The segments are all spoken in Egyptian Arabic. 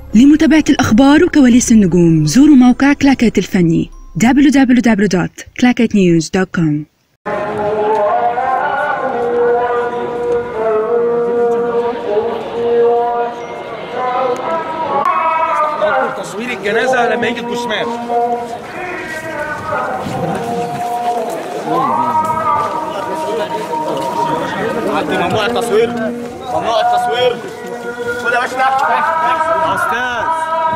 لمتابعة الأخبار وكواليس النجوم زوروا موقع كلاكيت الفني www.clacketnews.com تصوير الجنازه لما يجي الجثمان عندي ممنوع التصوير ممنوع التصوير خد يا باشا تحت تحت يا استاذ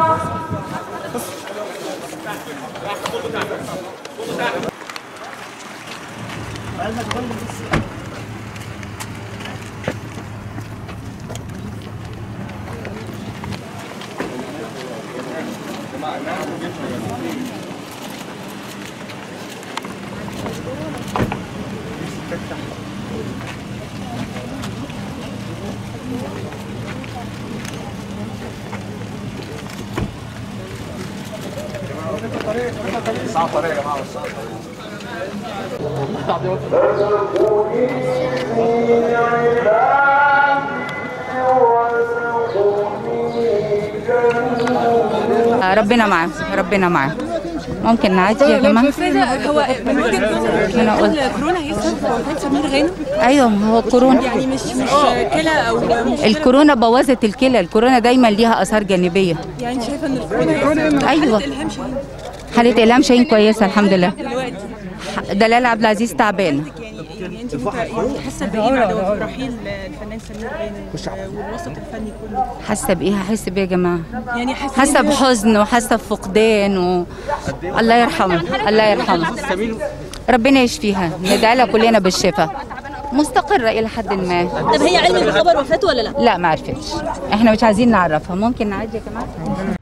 ربنا معاه ربنا معاه ممكن نعدي يا جماعه هو من وجهه نظرك أنا قلت. الكورونا هي السبب في وفاه سمير غانم ايوه ما هو كورونا يعني مش مش كلى او مشكله الكورونا بوظت الكلى الكورونا دايما ليها اثار جانبيه يعني انت شايفه ان الكورونا أيوة. حالة الهام شاهين حاله الهام شاهين كويسه الحمد لله دلوقتي دلال عبد العزيز تعبانه يعني يعني انت مت- يعني حاسه بايه بعد وفاه رحيل الفنان سمير غانم والوسط الفني كله حاسه بايه هحس بايه يا جماعه يعني حاسه حاسه بحزن وحاسه بفقدان و... الله يرحمه الله يرحمه ربنا يشفيها ندعي لها كلنا بالشفاء مستقره الى حد ما طب هي علم بخبر وفاته ولا لا؟ لا ما عرفتش احنا مش عايزين نعرفها ممكن نعدي يا جماعه